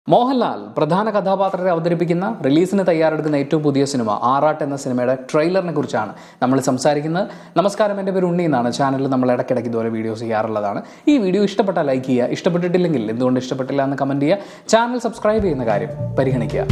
മോഹൻലാൽ പ്രധാന കഥാപാത്രത്തെ അവതരിപ്പിക്കുന്ന റിലീസിന് തയ്യാറെടുക്കുന്ന ഏറ്റവും പുതിയ സിനിമ ആറാട്ട് എന്ന സിനിമയുടെ ട്രെയിലറിനെ കുറിച്ചാണ് നമ്മൾ സംസാരിക്കുന്നത് നമസ്കാരം എൻ്റെ പേര് ഉണ്ണി എന്നാണ് ചാനലിൽ നമ്മൾ ഇടയ്ക്കിടയ്ക്ക് ഇതുപോലെ വീഡിയോസ് ചെയ്യാറുള്ളതാണ് ഈ വീഡിയോ ഇഷ്ടപ്പെട്ടാൽ ലൈക്ക് ചെയ്യുക ഇഷ്ടപ്പെട്ടിട്ടില്ലെങ്കിൽ എന്തുകൊണ്ട് ഇഷ്ടപ്പെട്ടില്ല എന്ന് കമൻറ്റ് ചെയ്യുക ചാനൽ സബ്സ്ക്രൈബ് ചെയ്യുന്ന കാര്യം പരിഗണിക്കുക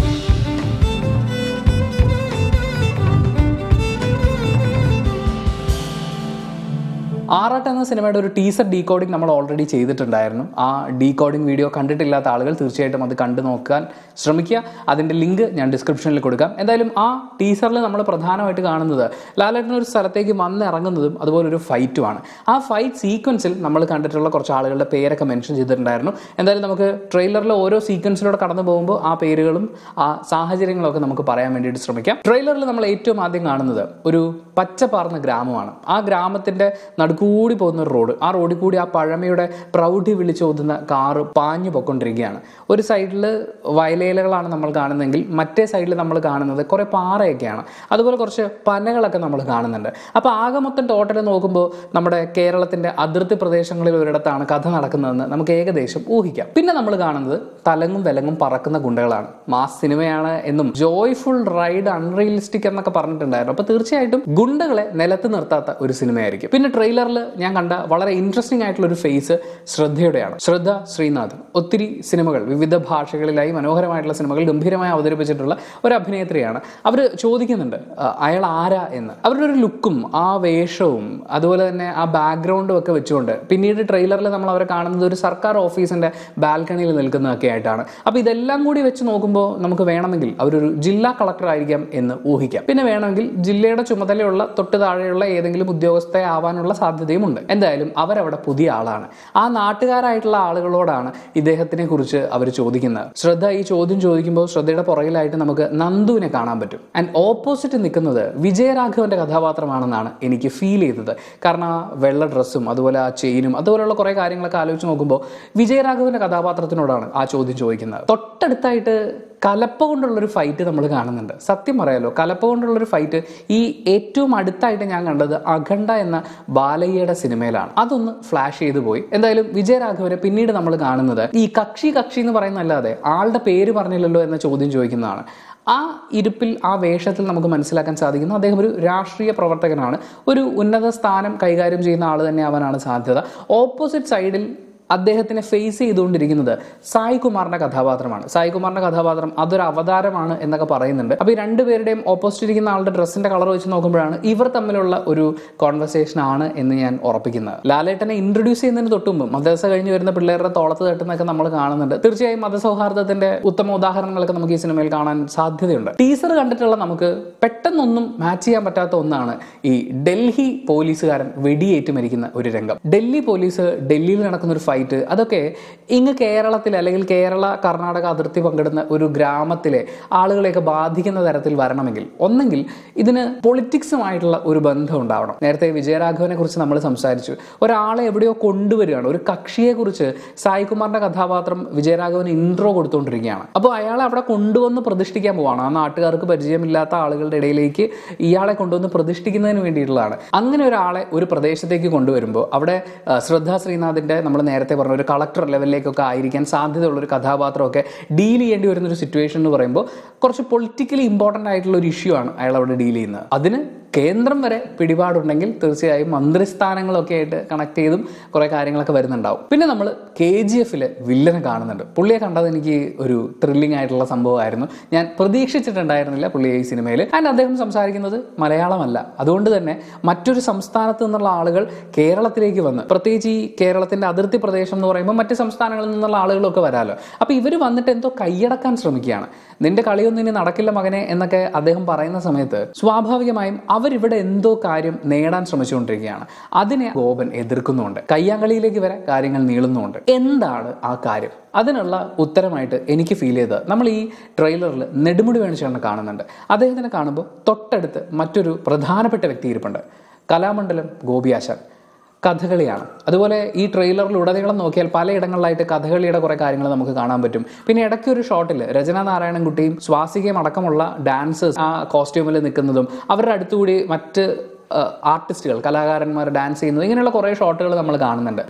ആറാട്ട് എന്ന സിനിമയുടെ ഒരു ടീസർ ഡീകോഡിംഗ് നമ്മൾ ഓൾറെഡി ചെയ്തിട്ടുണ്ടായിരുന്നു ആ ഡീകോഡിംഗ് വീഡിയോ കണ്ടിട്ടില്ലാത്ത ആളുകൾ തീർച്ചയായിട്ടും അത് കണ്ടു നോക്കാൻ ശ്രമിക്കുക അതിൻ്റെ ലിങ്ക് ഞാൻ ഡിസ്ക്രിപ്ഷനിൽ കൊടുക്കാം എന്തായാലും ആ ടീസറിൽ നമ്മൾ പ്രധാനമായിട്ട് കാണുന്നത് ലാലേട്ടൻ ഒരു സ്ഥലത്തേക്ക് വന്ന് ഇറങ്ങുന്നതും അതുപോലെ ഒരു ഫൈറ്റുമാണ് ആ ഫൈറ്റ് സീക്വൻസിൽ നമ്മൾ കണ്ടിട്ടുള്ള കുറച്ച് ആളുകളുടെ പേരൊക്കെ മെൻഷൻ ചെയ്തിട്ടുണ്ടായിരുന്നു എന്തായാലും നമുക്ക് ട്രെയിലറിലെ ഓരോ സീക്വൻസിലൂടെ കടന്നു പോകുമ്പോൾ ആ പേരുകളും ആ സാഹചര്യങ്ങളൊക്കെ നമുക്ക് പറയാൻ വേണ്ടിയിട്ട് ശ്രമിക്കാം ട്രെയിലറിൽ നമ്മൾ ഏറ്റവും ആദ്യം കാണുന്നത് ഒരു പച്ചപ്പാർന്ന ഗ്രാമമാണ് ആ ഗ്രാമത്തിന്റെ നടുക്കൂടി പോകുന്ന ഒരു റോഡ് ആ റോഡിൽ കൂടി ആ പഴമയുടെ പ്രൗഢി വിളിച്ചോതുന്ന കാറ് പാഞ്ഞു പൊക്കൊണ്ടിരിക്കുകയാണ് ഒരു സൈഡിൽ വയലേലകളാണ് നമ്മൾ കാണുന്നതെങ്കിൽ മറ്റേ സൈഡിൽ നമ്മൾ കാണുന്നത് കുറേ പാറയൊക്കെയാണ് അതുപോലെ കുറച്ച് പനകളൊക്കെ നമ്മൾ കാണുന്നുണ്ട് അപ്പോൾ ആകെ മൊത്തം ടോട്ടൽ നോക്കുമ്പോൾ നമ്മുടെ കേരളത്തിന്റെ അതിർത്തി പ്രദേശങ്ങളിൽ ഒരിടത്താണ് കഥ നടക്കുന്നതെന്ന് നമുക്ക് ഏകദേശം ഊഹിക്കാം പിന്നെ നമ്മൾ കാണുന്നത് തലങ്ങും വിലങ്ങും പറക്കുന്ന ഗുണ്ടകളാണ് മാസ് സിനിമയാണ് എന്നും ജോയ്ഫുൾ റൈഡ് അൺറിയലിസ്റ്റിക് എന്നൊക്കെ പറഞ്ഞിട്ടുണ്ടായിരുന്നു അപ്പോൾ തീർച്ചയായിട്ടും ഗുണ്ടകളെ നിലത്ത് നിർത്താത്ത ഒരു സിനിമയായിരിക്കും പിന്നെ ട്രെയിലറിൽ ഞാൻ കണ്ട വളരെ ഇൻട്രസ്റ്റിംഗ് ആയിട്ടുള്ള ഒരു ഫേസ് ശ്രദ്ധയുടെയാണ് ശ്രദ്ധ ശ്രീനാഥ് ഒത്തിരി സിനിമകൾ വിവിധ ഭാഷകളിലായി മനോഹരമായിട്ടുള്ള സിനിമകൾ ഗംഭീരമായി അവതരിപ്പിച്ചിട്ടുള്ള ഒരു അഭിനേത്രിയാണ് അവർ ചോദിക്കുന്നുണ്ട് ആ, അയാൾ ആരാ എന്ന് അവരുടെ ഒരു ലുക്കും ആ വേഷവും അതുപോലെ തന്നെ ആ ബാക്ക്ഗ്രൗണ്ടും ഒക്കെ വെച്ചുകൊണ്ട് പിന്നീട് ട്രെയിലറിൽ നമ്മൾ അവരെ കാണുന്നത് ഒരു സർക്കാർ ഓഫീസിന്റെ ബാൽക്കണിയിൽ നിൽക്കുന്നതൊക്കെ ആയിട്ടാണ് അപ്പോൾ ഇതെല്ലാം കൂടി വെച്ച് നോക്കുമ്പോൾ നമുക്ക് വേണമെങ്കിൽ അവരൊരു ജില്ലാ കളക്ടർ ആയിരിക്കാം എന്ന് ഊഹിക്കാം പിന്നെ വേണമെങ്കിൽ ജില്ലയുടെ ചുമതലയുള്ള തൊട്ട് താഴെയുള്ള ഏതെങ്കിലും ഉദ്യോഗസ്ഥ ആവാനുള്ള സാധ്യതയുമുണ്ട് എന്തായാലും അവരവിടെ പുതിയ ആളാണ് ആ നാട്ടുകാരായിട്ടുള്ള ആളുകളോടാണ് ഇദ്ദേഹത്തിനെ കുറിച്ച് അവർ ചോദിക്കുന്നത് ശ്രദ്ധ ഈ ചോദ്യം ചോദിക്കുമ്പോൾ ശ്രദ്ധയുടെ പുറകിലായിട്ട് നമുക്ക് നന്ദുവിനെ കാണാൻ പറ്റും ആൻഡ് ഓപ്പോസിറ്റ് നിൽക്കുന്നത് വിജയരാഘവന്റെ കഥാപാത്രമാണെന്നാണ് എനിക്ക് ഫീൽ ചെയ്തത് കാരണം ആ വെള്ള ഡ്രസ്സും അതുപോലെ ആ ചെയിനും അതുപോലെയുള്ള കുറേ കാര്യങ്ങളൊക്കെ ആലോചിച്ച് നോക്കുമ്പോൾ വിജയരാഘവന്റെ കഥാപാത്രത്തിനോടാണ് ആ ചോദ്യം ചോദിക്കുന്നത് തൊട്ടടുത്തായിട്ട് കലപ്പ കൊണ്ടുള്ളൊരു ഫൈറ്റ് നമ്മൾ കാണുന്നുണ്ട് സത്യം പറയാലോ കലപ്പ കൊണ്ടുള്ളൊരു ഫൈറ്റ് ഈ ഏറ്റവും അടുത്തായിട്ട് ഞാൻ കണ്ടത് അഖണ്ഡ എന്ന ബാലയ്യയുടെ സിനിമയിലാണ് അതൊന്ന് ഫ്ലാഷ് ചെയ്തു പോയി എന്തായാലും വിജയരാഘവനെ പിന്നീട് നമ്മൾ കാണുന്നത് ഈ കക്ഷി കക്ഷി എന്ന് പറയുന്നതല്ലാതെ ആളുടെ പേര് പറഞ്ഞില്ലല്ലോ എന്ന ചോദ്യം ചോദിക്കുന്നതാണ് ആ ഇരിപ്പിൽ ആ വേഷത്തിൽ നമുക്ക് മനസ്സിലാക്കാൻ സാധിക്കുന്നു അദ്ദേഹം ഒരു രാഷ്ട്രീയ പ്രവർത്തകനാണ് ഒരു ഉന്നത സ്ഥാനം കൈകാര്യം ചെയ്യുന്ന ആൾ തന്നെ ആവാനാണ് സാധ്യത ഓപ്പോസിറ്റ് സൈഡിൽ അദ്ദേഹത്തിനെ ഫേസ് ചെയ്തുകൊണ്ടിരിക്കുന്നത് സായി കുമാറിന്റെ കഥാപാത്രമാണ് സായി കുമാറിന്റെ കഥാപാത്രം അതൊരു അവതാരമാണ് എന്നൊക്കെ പറയുന്നുണ്ട് അപ്പോൾ ഈ രണ്ടുപേരുടെയും ഓപ്പോസിറ്റ് ഇരിക്കുന്ന ആളുടെ ഡ്രസ്സിന്റെ കളർ വെച്ച് നോക്കുമ്പോഴാണ് ഇവർ തമ്മിലുള്ള ഒരു കോൺവെർസേഷൻ ആണ് എന്ന് ഞാൻ ഉറപ്പിക്കുന്നത് ലാലേട്ടനെ ഇൻട്രൊഡ്യൂസ് ചെയ്യുന്നതിന് തൊട്ടുമുമ്പ് മദ്രസ കഴിഞ്ഞ് വരുന്ന പിള്ളേരുടെ തോളത്ത് തട്ടുന്നൊക്കെ നമ്മൾ കാണുന്നുണ്ട് തീർച്ചയായും മതസൗഹാർദ്ദത്തിന്റെ ഉത്തമ ഉദാഹരണങ്ങളൊക്കെ നമുക്ക് ഈ സിനിമയിൽ കാണാൻ സാധ്യതയുണ്ട് ടീസർ കണ്ടിട്ടുള്ള നമുക്ക് പെട്ടെന്നൊന്നും മാച്ച് ചെയ്യാൻ പറ്റാത്ത ഒന്നാണ് ഈ ഡൽഹി പോലീസുകാരൻ വെടിയേറ്റ് മരിക്കുന്ന ഒരു രംഗം ഡൽഹി പോലീസ് ഡൽഹിയിൽ നടക്കുന്ന ഒരു ഫൈറ്റ് അതൊക്കെ ഇങ്ങ് കേരളത്തിൽ അല്ലെങ്കിൽ കേരള കർണാടക അതിർത്തി പങ്കിടുന്ന ഒരു ഗ്രാമത്തിലെ ആളുകളെയൊക്കെ ബാധിക്കുന്ന തരത്തിൽ വരണമെങ്കിൽ ഒന്നെങ്കിൽ ഇതിന് പൊളിറ്റിക്സുമായിട്ടുള്ള ഒരു ബന്ധം ഉണ്ടാവണം നേരത്തെ വിജയരാഘവനെ കുറിച്ച് നമ്മൾ സംസാരിച്ചു ഒരാളെ എവിടെയോ കൊണ്ടുവരികയാണ് ഒരു കക്ഷിയെ കുറിച്ച് സായികുമാറിന്റെ കഥാപാത്രം വിജയരാഘവന് ഇൻട്രോ കൊടുത്തുകൊണ്ടിരിക്കുകയാണ് അപ്പോൾ അയാളെ അവിടെ കൊണ്ടുവന്ന് പ്രതിഷ്ഠിക്കാൻ പോവാണ് ആ നാട്ടുകാർക്ക് പരിചയമില്ലാത്ത ആളുകളുടെ ഇടയിലേക്ക് ഇയാളെ കൊണ്ടുവന്ന് പ്രതിഷ്ഠിക്കുന്നതിന് വേണ്ടിയിട്ടുള്ളതാണ് അങ്ങനെ ഒരാളെ ഒരു പ്രദേശത്തേക്ക് കൊണ്ടുവരുമ്പോൾ അവിടെ ആ, ശ്രദ്ധ ശ്രീനാഥിന്റെ നമ്മൾ നേരത്തെ പറഞ്ഞ ഒരു കളക്ടർ ലെവലിലേക്കൊക്കെ ആയിരിക്കാൻ സാധ്യതയുള്ള ഒരു കഥാപാത്രമൊക്കെ ഡീൽ ചെയ്യേണ്ടി വരുന്ന ഒരു സിറ്റുവേഷൻ എന്ന് പറയുമ്പോൾ കുറച്ച് പൊളിറ്റിക്കലി ഇമ്പോർട്ടൻ്റ് ആയിട്ടുള്ള ഒരു ഇഷ്യൂ ആണ് അയാൾ അവിടെ ഡീൽ ചെയ്യുന്നത് അതിന് കേന്ദ്രം വരെ പിടിപാടുണ്ടെങ്കിൽ തീർച്ചയായും മന്ത്രിസ്ഥാനങ്ങളൊക്കെ ആയിട്ട് കണക്ട് ചെയ്തും കുറേ കാര്യങ്ങളൊക്കെ വരുന്നുണ്ടാവും പിന്നെ നമ്മൾ കെ ജി എഫിൽ വില്ലനെ കാണുന്നുണ്ട് പുള്ളിയെ കണ്ടത് എനിക്ക് ഒരു ത്രില്ലിംഗ് ആയിട്ടുള്ള സംഭവമായിരുന്നു ഞാൻ പ്രതീക്ഷിച്ചിട്ടുണ്ടായിരുന്നില്ല പുള്ളിയെ ഈ സിനിമയിൽ ആൻഡ് അദ്ദേഹം സംസാരിക്കുന്നത് മലയാളമല്ല അതുകൊണ്ട് തന്നെ മറ്റൊരു സംസ്ഥാനത്ത് നിന്നുള്ള ആളുകൾ കേരളത്തിലേക്ക് വന്ന് പ്രത്യേകിച്ച് ഈ കേരളത്തിന്റെ അതിർത്തി പ്രദേശം എന്ന് പറയുമ്പോൾ മറ്റ് സംസ്ഥാനങ്ങളിൽ നിന്നുള്ള ആളുകളൊക്കെ വരാമല്ലോ അപ്പോൾ ഇവർ വന്നിട്ട് എന്തോ കൈയടക്കാൻ ശ്രമിക്കുകയാണ് നിന്റെ കളിയൊന്നും ഇനി നടക്കില്ല മകനെ എന്നൊക്കെ അദ്ദേഹം പറയുന്ന സമയത്ത് സ്വാഭാവികമായും അവരിവിടെ എന്തോ കാര്യം നേടാൻ ശ്രമിച്ചുകൊണ്ടിരിക്കുകയാണ് അതിനെ ഗോപൻ എതിർക്കുന്നുണ്ട് കയ്യാങ്കളിയിലേക്ക് വരെ കാര്യങ്ങൾ നീളുന്നുമുണ്ട് എന്താണ് ആ കാര്യം അതിനുള്ള ഉത്തരമായിട്ട് എനിക്ക് ഫീൽ ചെയ്തത് നമ്മൾ ഈ ട്രെയിലറിൽ നെടുമുടി വേണിച്ചേട്ടനെ കാണുന്നുണ്ട് അദ്ദേഹത്തിനെ കാണുമ്പോൾ തൊട്ടടുത്ത് മറ്റൊരു പ്രധാനപ്പെട്ട വ്യക്തി ഇരിപ്പുണ്ട് കലാമണ്ഡലം ഗോപിയാശാൻ കഥകളിയാണ് അതുപോലെ ഈ ട്രെയിലറിൽ ഉടനീളം നോക്കിയാൽ പലയിടങ്ങളിലായിട്ട് കഥകളിയുടെ കുറേ കാര്യങ്ങൾ നമുക്ക് കാണാൻ പറ്റും പിന്നെ ഇടയ്ക്ക് ഒരു ഷോട്ടിൽ രചന നാരായണൻകുട്ടിയും സ്വാസികയും അടക്കമുള്ള ഡാൻസേഴ്സ് ആ കോസ്റ്റ്യൂമിൽ നിൽക്കുന്നതും അവരുടെ അടുത്തുകൂടി മറ്റ് ആർട്ടിസ്റ്റുകൾ കലാകാരന്മാർ ഡാൻസ് ചെയ്യുന്നത് ഇങ്ങനെയുള്ള കുറേ ഷോട്ടുകൾ നമ്മൾ കാണുന്നുണ്ട് പിന്നെ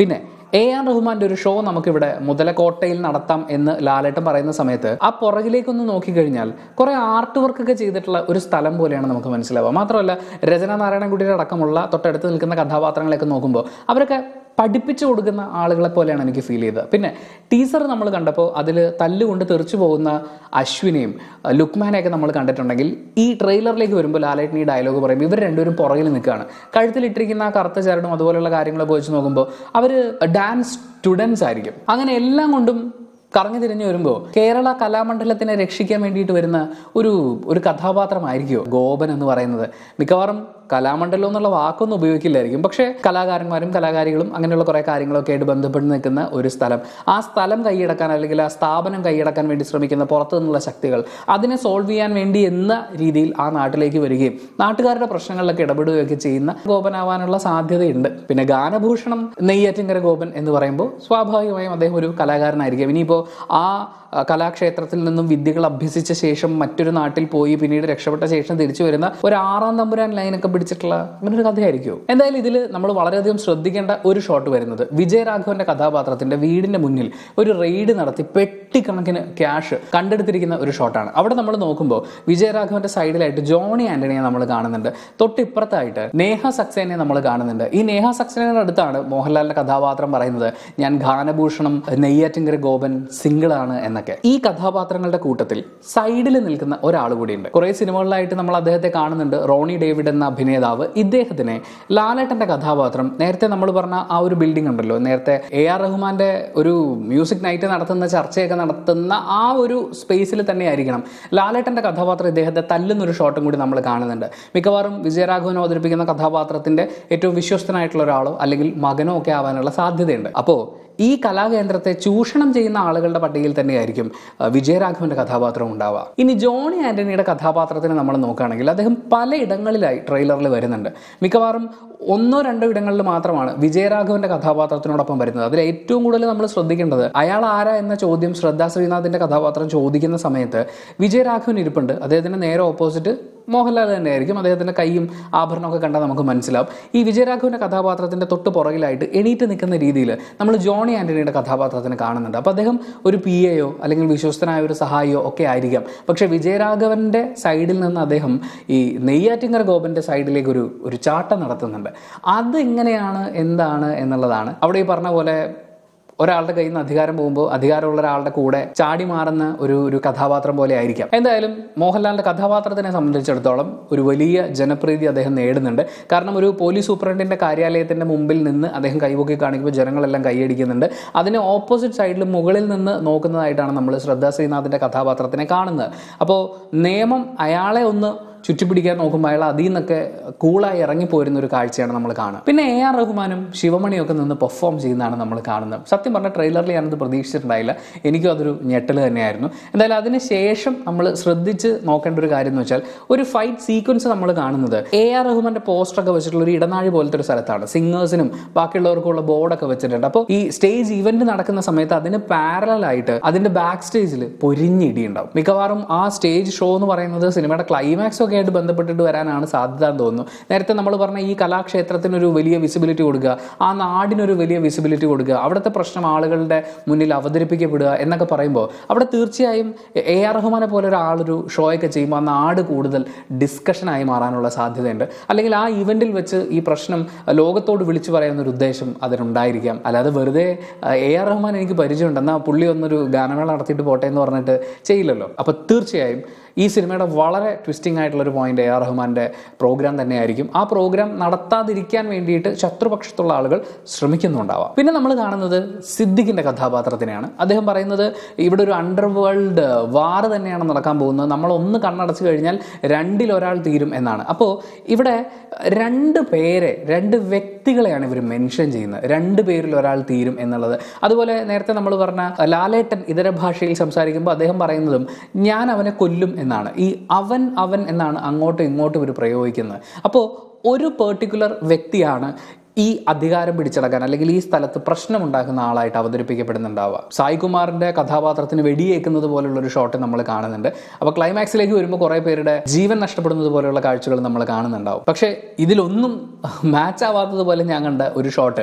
എ ആർ റഹ്മാന്റെ ഒരു ഷോ നമുക്കിവിടെ മുതലക്കോട്ടയിൽ നടത്താം എന്ന് ലാലേട്ടൻ പറയുന്ന സമയത്ത് ആ പുറകിലേക്കൊന്ന് നോക്കിക്കഴിഞ്ഞാൽ കുറെ ആർട്ട് വർക്ക് ഒക്കെ ചെയ്തിട്ടുള്ള ഒരു സ്ഥലം പോലെയാണ് നമുക്ക് മനസ്സിലാവുക മാത്രമല്ല രചന നാരായണൻകുട്ടിയുടെ അടക്കമുള്ള തൊട്ടടുത്ത് നിൽക്കുന്ന കഥാപാത്രങ്ങളെയൊക്കെ നോക്കുമ്പോൾ അവരൊക്കെ പഠിപ്പിച്ചു കൊടുക്കുന്ന ആളുകളെ പോലെയാണ് എനിക്ക് ഫീൽ ചെയ്തത് പിന്നെ ടീസർ നമ്മൾ കണ്ടപ്പോൾ അതിൽ തല്ലുകൊണ്ട് തെറിച്ചു പോകുന്ന അശ്വിനെയും അഹ് ലുക്മാനെയൊക്കെ നമ്മൾ കണ്ടിട്ടുണ്ടെങ്കിൽ ഈ ട്രെയിലറിലേക്ക് വരുമ്പോൾ ലാലേട്ടൻ ഈ ഡയലോഗ് പറയുമ്പോൾ ഇവർ രണ്ടുപേരും പുറകിൽ നിൽക്കുകയാണ് കഴുത്തിലിട്ടിരിക്കുന്ന ആ കറുത്ത ചരടും അതുപോലെയുള്ള കാര്യങ്ങളൊക്കെ വെച്ച് നോക്കുമ്പോൾ അവർ ഡാൻസ് സ്റ്റുഡൻസ് ആയിരിക്കും അങ്ങനെ എല്ലാം കൊണ്ടും കറങ്ങി തിരിഞ്ഞു വരുമ്പോൾ കേരള കലാമണ്ഡലത്തിനെ രക്ഷിക്കാൻ വേണ്ടിയിട്ട് വരുന്ന ഒരു ഒരു കഥാപാത്രമായിരിക്കുമോ ഗോപൻ എന്ന് പറയുന്നത് മിക്കവാറും കലാമണ്ഡലം എന്നുള്ള വാക്കൊന്നും ഉപയോഗിക്കില്ലായിരിക്കും പക്ഷേ കലാകാരന്മാരും കലാകാരികളും അങ്ങനെയുള്ള കുറേ കാര്യങ്ങളൊക്കെ ആയിട്ട് ബന്ധപ്പെട്ട് നിൽക്കുന്ന ഒരു സ്ഥലം ആ സ്ഥലം കൈയടക്കാൻ അല്ലെങ്കിൽ ആ സ്ഥാപനം കൈയടക്കാൻ വേണ്ടി ശ്രമിക്കുന്ന പുറത്തു നിന്നുള്ള ശക്തികൾ അതിനെ സോൾവ് ചെയ്യാൻ വേണ്ടി എന്ന രീതിയിൽ ആ നാട്ടിലേക്ക് വരികയും നാട്ടുകാരുടെ പ്രശ്നങ്ങളിലൊക്കെ ഇടപെടുകയൊക്കെ ചെയ്യുന്ന ഗോപനാവാനുള്ള സാധ്യതയുണ്ട് പിന്നെ ഗാനഭൂഷണം നെയ്യാറ്റിങ്കര ഗോപൻ എന്ന് പറയുമ്പോൾ സ്വാഭാവികമായും അദ്ദേഹം ഒരു കലാകാരനായിരിക്കും ഇനിയിപ്പോൾ ആ അഹ് കലാക്ഷേത്രത്തിൽ നിന്നും വിദ്യകൾ അഭ്യസിച്ച ശേഷം മറ്റൊരു നാട്ടിൽ പോയി പിന്നീട് രക്ഷപ്പെട്ട ശേഷം തിരിച്ചു വരുന്ന ഒരു ആറാം തമ്പുരാൻ ലൈനൊക്കെ പിടിച്ചിട്ടുള്ള അങ്ങനെ ഒരു കഥയായിരിക്കും എന്തായാലും ഇതിൽ നമ്മൾ വളരെയധികം ശ്രദ്ധിക്കേണ്ട ഒരു ഷോട്ട് വരുന്നത് വിജയരാഘവന്റെ കഥാപാത്രത്തിന്റെ വീടിന്റെ മുന്നിൽ ഒരു റെയ്ഡ് നടത്തി പെട്ടിക്കണക്കിന് ക്യാഷ് കണ്ടെടുത്തിരിക്കുന്ന ഒരു ഷോട്ടാണ് അവിടെ നമ്മൾ നോക്കുമ്പോൾ വിജയരാഘവന്റെ സൈഡിലായിട്ട് ജോണി ആന്റണിയെ നമ്മൾ കാണുന്നുണ്ട് തൊട്ടിപ്പുറത്തായിട്ട് നേഹ സക്സേനെ നമ്മൾ കാണുന്നുണ്ട് ഈ നേഹ സക്സേനയുടെ അടുത്താണ് മോഹൻലാലിന്റെ കഥാപാത്രം പറയുന്നത് ഞാൻ ഗാനഭൂഷണം നെയ്യാറ്റിങ്കര ഗോപൻ സിംഗിൾ ആണ് എന്നൊക്കെ ഈ കഥാപാത്രങ്ങളുടെ കൂട്ടത്തിൽ സൈഡിൽ നിൽക്കുന്ന ഒരാൾ കൂടിയുണ്ട് കുറെ സിനിമകളിലായിട്ട് നമ്മൾ അദ്ദേഹത്തെ കാണുന്നുണ്ട് റോണി ഡേവിഡ് എന്ന അഭിനേതാവ് ഇദ്ദേഹത്തിനെ ലാലേട്ടന്റെ കഥാപാത്രം നേരത്തെ നമ്മൾ പറഞ്ഞ ആ ഒരു ബിൽഡിംഗ് ഉണ്ടല്ലോ നേരത്തെ എ ആർ റഹ്മാന്റെ ഒരു മ്യൂസിക് നൈറ്റ് നടത്തുന്ന ചർച്ചയൊക്കെ നടത്തുന്ന ആ ഒരു സ്പേസിൽ തന്നെ ആയിരിക്കണം ലാലേട്ടന്റെ കഥാപാത്രം ഇദ്ദേഹത്തെ തല്ലുന്ന ഒരു ഷോട്ടും കൂടി നമ്മൾ കാണുന്നുണ്ട് മിക്കവാറും വിജയരാഘവൻ അവതരിപ്പിക്കുന്ന കഥാപാത്രത്തിന്റെ ഏറ്റവും വിശ്വസ്തനായിട്ടുള്ള ഒരാളോ അല്ലെങ്കിൽ മകനോ ഒക്കെ ആവാനുള്ള സാധ്യതയുണ്ട് അപ്പോൾ ഈ കലാകേന്ദ്രത്തെ ചൂഷണം ചെയ്യുന്ന ആളുകളുടെ പട്ടികയിൽ തന്നെയായിരിക്കും ആ, വിജയരാഘവന്റെ കഥാപാത്രം ഉണ്ടാവുക ഇനി ജോണി ആന്റണിയുടെ കഥാപാത്രത്തിനെ നമ്മൾ നോക്കുകയാണെങ്കിൽ അദ്ദേഹം പലയിടങ്ങളിലായി ട്രെയിലറിൽ വരുന്നുണ്ട് മിക്കവാറും ഒന്നോ രണ്ടോ ഇടങ്ങളിൽ മാത്രമാണ് വിജയരാഘവന്റെ കഥാപാത്രത്തിനോടൊപ്പം വരുന്നത് അതിൽ ഏറ്റവും കൂടുതൽ നമ്മൾ ശ്രദ്ധിക്കേണ്ടത് അയാൾ ആരാ എന്ന ചോദ്യം ശ്രദ്ധാ ശ്രീനാഥിന്റെ കഥാപാത്രം ചോദിക്കുന്ന സമയത്ത് വിജയരാഘവൻ ഇരിപ്പുണ്ട് അദ്ദേഹത്തിന് നേരെ ഓപ്പോസിറ്റ് മോഹൻലാൽ തന്നെയായിരിക്കും അദ്ദേഹത്തിന്റെ കൈയും ആഭരണമൊക്കെ കണ്ടാൽ നമുക്ക് മനസ്സിലാവും ഈ വിജയരാഘവന്റെ കഥാപാത്രത്തിന്റെ തൊട്ട് പുറകിലായിട്ട് എണീറ്റ് നിൽക്കുന്ന രീതിയിൽ നമ്മൾ ജോണി ആന്റണിയുടെ കഥാപാത്രത്തിന് കാണുന്നുണ്ട് അപ്പോൾ അദ്ദേഹം ഒരു പി എയോ അല്ലെങ്കിൽ വിശ്വസ്തനായ ഒരു സഹായിയോ ഒക്കെ ആയിരിക്കാം പക്ഷെ വിജയരാഘവന്റെ സൈഡിൽ നിന്ന് അദ്ദേഹം ഈ നെയ്യാറ്റിങ്കര ഗോപന്റെ സൈഡിലേക്ക് ഒരു ഒരു ചാട്ടം നടത്തുന്നുണ്ട് അതെങ്ങനെയാണ് എന്താണ് എന്നുള്ളതാണ് അവിടെ ഈ പറഞ്ഞ പോലെ ഒരാളുടെ കയ്യിൽ നിന്ന് അധികാരം പോകുമ്പോൾ അധികാരമുള്ള ഒരാളുടെ കൂടെ ചാടി മാറുന്ന ഒരു ഒരു കഥാപാത്രം പോലെ ആയിരിക്കാം എന്തായാലും മോഹൻലാലിന്റെ കഥാപാത്രത്തിനെ സംബന്ധിച്ചിടത്തോളം ഒരു വലിയ ജനപ്രീതി അദ്ദേഹം നേടുന്നുണ്ട് കാരണം ഒരു പോലീസ് സൂപ്രണ്ടിന്റെ കാര്യാലയത്തിന്റെ മുമ്പിൽ നിന്ന് അദ്ദേഹം കൈപൊക്കി കാണിക്കുമ്പോൾ ജനങ്ങളെല്ലാം കൈയടിക്കുന്നുണ്ട് അതിന് ഓപ്പോസിറ്റ് സൈഡിൽ മുകളിൽ നിന്ന് നോക്കുന്നതായിട്ടാണ് നമ്മൾ ശ്രദ്ധാ ശ്രീനാഥിന്റെ കഥാപാത്രത്തിനെ കാണുന്നത് അപ്പോൾ നിയമം അയാളെ ഒന്ന് ചുറ്റിപ്പിടിക്കാൻ നോക്കുമ്പോൾ അയാൾ അതിൽ നിന്നൊക്കെ കൂളായി ഇറങ്ങിപ്പോരുന്ന ഒരു കാഴ്ചയാണ് നമ്മൾ കാണുക പിന്നെ എ ആർ റഹ്മാനും ശിവമണിയും ഒക്കെ നിന്ന് പെർഫോം ചെയ്യുന്നതാണ് നമ്മൾ കാണുന്നത് സത്യം പറഞ്ഞ ട്രെയിലറിൽ ഞാനത് പ്രതീക്ഷിച്ചിട്ടുണ്ടായില്ല എനിക്കും അതൊരു ഞെട്ടൽ തന്നെയായിരുന്നു എന്തായാലും അതിന് ശേഷം നമ്മൾ ശ്രദ്ധിച്ച് നോക്കേണ്ട ഒരു കാര്യം എന്ന് വെച്ചാൽ ഒരു ഫൈറ്റ് സീക്വൻസ് നമ്മൾ കാണുന്നത് എ ആർ റഹ്മാന്റെ പോസ്റ്ററൊക്കെ വെച്ചിട്ടുള്ള ഒരു ഇടനാഴി പോലത്തെ ഒരു സ്ഥലത്താണ് സിംഗേഴ്സിനും ബാക്കിയുള്ളവർക്കുള്ള ബോർഡൊക്കെ വെച്ചിട്ടുണ്ട് അപ്പോൾ ഈ സ്റ്റേജ് ഇവന്റ് നടക്കുന്ന സമയത്ത് അതിന് പാരലൽ ആയിട്ട് അതിന്റെ ബാക്ക് സ്റ്റേജിൽ പൊരിഞ്ഞിടി ഉണ്ടാവും മിക്കവാറും ആ സ്റ്റേജ് ഷോ എന്ന് പറയുന്നത് സിനിമയുടെ ക്ലൈമാക്സ് ഒക്കെ ആയിട്ട് ബന്ധപ്പെട്ടിട്ട് വരാനാണ് സാധ്യത എന്ന് തോന്നുന്നു നേരത്തെ നമ്മൾ പറഞ്ഞ ഈ കലാക്ഷേത്രത്തിനൊരു വലിയ വിസിബിലിറ്റി കൊടുക്കുക ആ നാടിനൊരു വലിയ വിസിബിലിറ്റി കൊടുക്കുക അവിടുത്തെ പ്രശ്നം ആളുകളുടെ മുന്നിൽ അവതരിപ്പിക്കപ്പെടുക എന്നൊക്കെ പറയുമ്പോൾ അവിടെ തീർച്ചയായും എ ആർ റഹ്മാനെ പോലെ ഒരാളൊരു ഷോയൊക്കെ ചെയ്യുമ്പോൾ ആ നാട് കൂടുതൽ ഡിസ്കഷനായി മാറാനുള്ള സാധ്യതയുണ്ട് അല്ലെങ്കിൽ ആ ഇവന്റിൽ വെച്ച് ഈ പ്രശ്നം ലോകത്തോട് വിളിച്ചു പറയുന്ന ഒരു ഉദ്ദേശം അതിനുണ്ടായിരിക്കാം അല്ലാതെ വെറുതെ എ ആർ റഹ്മാൻ എനിക്ക് പരിചയമുണ്ട് എന്നാൽ പുള്ളി ഒന്നൊരു ഗാനമേള നടത്തിയിട്ട് പോട്ടെ എന്ന് പറഞ്ഞിട്ട് ചെയ്യില്ലല്ലോ അപ്പോൾ തീർച്ചയായും ഈ സിനിമയുടെ വളരെ ട്വിസ്റ്റിംഗ് ആയിട്ടുള്ള ഒരു പോയിന്റ് എ ആർ റഹ്മാന്റെ പ്രോഗ്രാം തന്നെയായിരിക്കും ആ പ്രോഗ്രാം നടത്താതിരിക്കാൻ വേണ്ടിയിട്ട് ശത്രുപക്ഷത്തുള്ള ആളുകൾ ശ്രമിക്കുന്നുണ്ടാവാം പിന്നെ നമ്മൾ കാണുന്നത് സിദ്ദിഖിന്റെ കഥാപാത്രത്തിനെയാണ് അദ്ദേഹം പറയുന്നത് ഇവിടെ ഒരു അണ്ടർ വേൾഡ് വാർ തന്നെയാണ് നടക്കാൻ പോകുന്നത് നമ്മൾ ഒന്ന് കണ്ണടച്ചു കഴിഞ്ഞാൽ രണ്ടിൽ ഒരാൾ തീരും എന്നാണ് അപ്പോൾ ഇവിടെ രണ്ട് പേരെ രണ്ട് വ്യക്തികളെയാണ് ഇവർ മെൻഷൻ ചെയ്യുന്നത് രണ്ട് പേരിൽ ഒരാൾ തീരും എന്നുള്ളത് അതുപോലെ നേരത്തെ നമ്മൾ പറഞ്ഞ ലാലേട്ടൻ ഇതര ഭാഷയിൽ സംസാരിക്കുമ്പോൾ അദ്ദേഹം പറയുന്നതും ഞാൻ അവനെ കൊല്ലും എന്നാണ് ഈ അവൻ അവൻ എന്നാണ് അങ്ങോട്ടും ഇങ്ങോട്ടും ഇവർ പ്രയോഗിക്കുന്നത് അപ്പോൾ ഒരു പെർട്ടിക്കുലർ വ്യക്തിയാണ് ഈ അധികാരം പിടിച്ചടക്കാൻ അല്ലെങ്കിൽ ഈ സ്ഥലത്ത് പ്രശ്നമുണ്ടാക്കുന്ന ആളായിട്ട് അവതരിപ്പിക്കപ്പെടുന്നുണ്ടാവുക സായികുമാറിന്റെ കഥാപാത്രത്തിന് വെടിയേക്കുന്നത് പോലുള്ള ഒരു ഷോട്ട് നമ്മൾ കാണുന്നുണ്ട് അപ്പോൾ ക്ലൈമാക്സിലേക്ക് വരുമ്പോൾ കുറേ പേരുടെ ജീവൻ നഷ്ടപ്പെടുന്നത് പോലെയുള്ള കാഴ്ചകൾ നമ്മൾ കാണുന്നുണ്ടാവും പക്ഷേ ഇതിലൊന്നും മാച്ച് ആവാത്തത് പോലെ ഞാൻ കണ്ട ഒരു ഷോട്ട്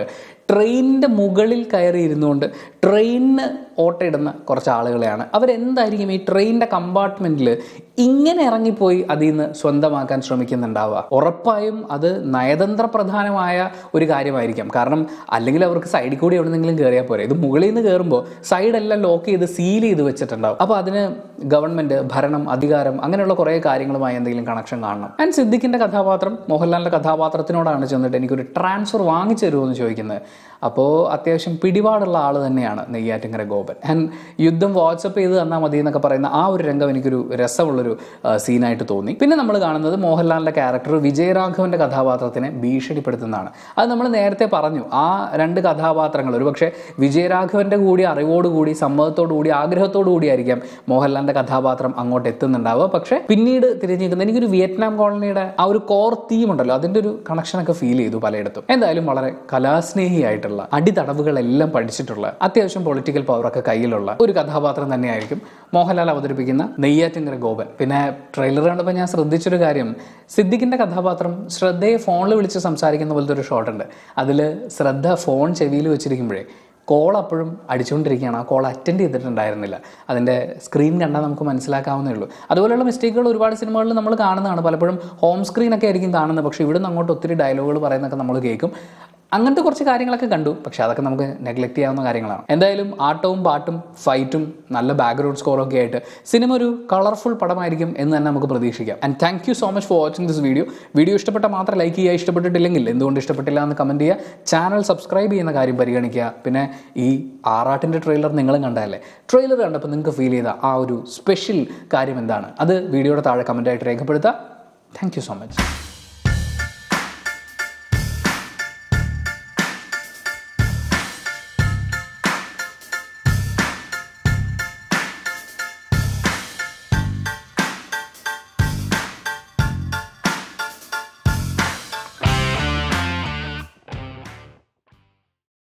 ട്രെയിനിൻ്റെ മുകളിൽ കയറി ഇരുന്നുകൊണ്ട് ട്രെയിനിന് ഓട്ടയിടുന്ന കുറച്ച് ആളുകളെയാണ് അവരെന്തായിരിക്കും ഈ ട്രെയിനിൻ്റെ കമ്പാർട്ട്മെൻറ്റിൽ ഇങ്ങനെ ഇറങ്ങിപ്പോയി അതിൽ നിന്ന് സ്വന്തമാക്കാൻ ശ്രമിക്കുന്നുണ്ടാവുക ഉറപ്പായും അത് നയതന്ത്രപ്രധാനമായ ഒരു കാര്യമായിരിക്കാം കാരണം അല്ലെങ്കിൽ അവർക്ക് സൈഡിൽ കൂടി എവിടെന്നെങ്കിലും കയറിയാൽ പോരെ ഇത് മുകളിൽ നിന്ന് കയറുമ്പോൾ സൈഡെല്ലാം ലോക്ക് ചെയ്ത് സീൽ ചെയ്ത് വെച്ചിട്ടുണ്ടാവും അപ്പോൾ അതിന് ഗവൺമെൻറ് ഭരണം അധികാരം അങ്ങനെയുള്ള കുറേ കാര്യങ്ങളുമായി എന്തെങ്കിലും കണക്ഷൻ കാണണം ആൻഡ് സിദ്ദിഖിൻ്റെ കഥാപാത്രം മോഹൻലാലിൻ്റെ കഥാപാത്രത്തിനോടാണ് ചെന്നിട്ട് എനിക്കൊരു ട്രാൻസ്ഫർ വാങ്ങിച്ചു തരുമോ എന്ന് ചോദിക്കുന്നത് അപ്പോൾ അത്യാവശ്യം പിടിപാടുള്ള ആൾ തന്നെയാണ് നെയ്യാറ്റിങ്കര ഗോപൻ ആൻഡ് യുദ്ധം വാട്സപ്പ് ചെയ്ത് തന്നാൽ മതി എന്നൊക്കെ പറയുന്ന ആ ഒരു രംഗം എനിക്കൊരു രസമുള്ളൊരു ആ, സീനായിട്ട് തോന്നി പിന്നെ നമ്മൾ കാണുന്നത് മോഹൻലാലിൻ്റെ ക്യാരക്ടർ വിജയരാഘവൻ്റെ കഥാപാത്രത്തിനെ ഭീഷണിപ്പെടുത്തുന്നതാണ് അത് നമ്മൾ നേരത്തെ പറഞ്ഞു ആ രണ്ട് കഥാപാത്രങ്ങൾ ഒരുപക്ഷെ വിജയരാഘവൻ്റെ കൂടി അറിവോടുകൂടി സമ്മതത്തോടു കൂടി ആഗ്രഹത്തോടു കൂടി ആയിരിക്കാം മോഹൻലാലിൻ്റെ കഥാപാത്രം അങ്ങോട്ട് എത്തുന്നുണ്ടാവുക പക്ഷേ പിന്നീട് തിരിഞ്ഞു നിൽക്കുന്നത് എനിക്കൊരു വിയറ്റ്നാം കോളനിയുടെ ആ ഒരു കോർ തീം ഉണ്ടല്ലോ അതിൻ്റെ ഒരു കണക്ഷനൊക്കെ ഫീൽ ചെയ്തു പലയിടത്തും എന്തായാലും വളരെ കലാസ്നേഹിയായിട്ടുള്ള അടിതടവുകളെല്ലാം പഠിച്ചിട്ടുള്ള അത്യാവശ്യം പൊളിറ്റിക്കൽ പവറൊക്കെ കയ്യിലുള്ള ഒരു കഥാപാത്രം തന്നെയായിരിക്കും മോഹൻലാൽ അവതരിപ്പിക്കുന്ന നെയ്യാറ്റിങ്കര ഗോപൻ പിന്നെ ട്രെയിലർ കണ്ടപ്പോൾ ഞാൻ ശ്രദ്ധിച്ചൊരു കാര്യം സിദ്ദിഖിൻ്റെ കഥാപാത്രം ശ്രദ്ധയെ ഫോണിൽ വിളിച്ച് സംസാരിക്കുന്ന പോലത്തെ ഒരു ഷോട്ട് ഉണ്ട് അതിൽ ശ്രദ്ധ ഫോൺ ചെവിയിൽ വെച്ചിരിക്കുമ്പോഴേ കോൾ അപ്പോഴും അടിച്ചുകൊണ്ടിരിക്കുകയാണ് ആ കോൾ അറ്റൻഡ് ചെയ്തിട്ടുണ്ടായിരുന്നില്ല അതിൻ്റെ സ്ക്രീൻ കണ്ടാൽ നമുക്ക് മനസ്സിലാക്കാവുന്നേ ഉള്ളൂ അതുപോലെയുള്ള മിസ്റ്റേക്കുകൾ ഒരുപാട് സിനിമകളിൽ നമ്മൾ കാണുന്നതാണ് പലപ്പോഴും ഹോം സ്ക്രീനൊക്കെ ആയിരിക്കും കാണുന്നത് പക്ഷേ ഇവിടുന്ന് അങ്ങോട്ട് ഒത്തിരി ഡയലോഗുകൾ പറയുന്നതൊക്കെ നമ്മൾ കേൾക്കും അങ്ങനത്തെ കുറച്ച് കാര്യങ്ങളൊക്കെ കണ്ടു പക്ഷെ അതൊക്കെ നമുക്ക് നെഗ്ലക്ട് ചെയ്യാവുന്ന കാര്യങ്ങളാണ് എന്തായാലും ആട്ടവും പാട്ടും ഫൈറ്റും നല്ല ബാക്ക്ഗ്രൗണ്ട് സ്കോറൊക്കെ ആയിട്ട് സിനിമ ഒരു കളർഫുൾ പടമായിരിക്കും എന്ന് തന്നെ നമുക്ക് പ്രതീക്ഷിക്കാം and thank you so much for watching this video video ഇഷ്ടപ്പെട്ട മാത്രം ലൈക്ക് ചെയ്യുക ഇഷ്ടപ്പെട്ടിട്ടില്ലെങ്കിൽ എന്തുകൊണ്ട് ഇഷ്ടപ്പെട്ടില്ല എന്ന് കമൻറ്റ് ചെയ്യുക ചാനൽ സബ്സ്ക്രൈബ് ചെയ്യുന്ന കാര്യം പരിഗണിക്കുക പിന്നെ ഈ ആറാട്ടിൻ്റെ ട്രെയിലർ നിങ്ങളും കണ്ടതല്ലേ ട്രെയിലർ കണ്ടപ്പോൾ നിങ്ങൾക്ക് ഫീൽ ചെയ്ത ആ ഒരു സ്പെഷ്യൽ കാര്യം എന്താണ് അത് വീഡിയോയുടെ താഴെ കമൻറ്റായിട്ട് രേഖപ്പെടുത്തുക താങ്ക് യു സോ മച്ച്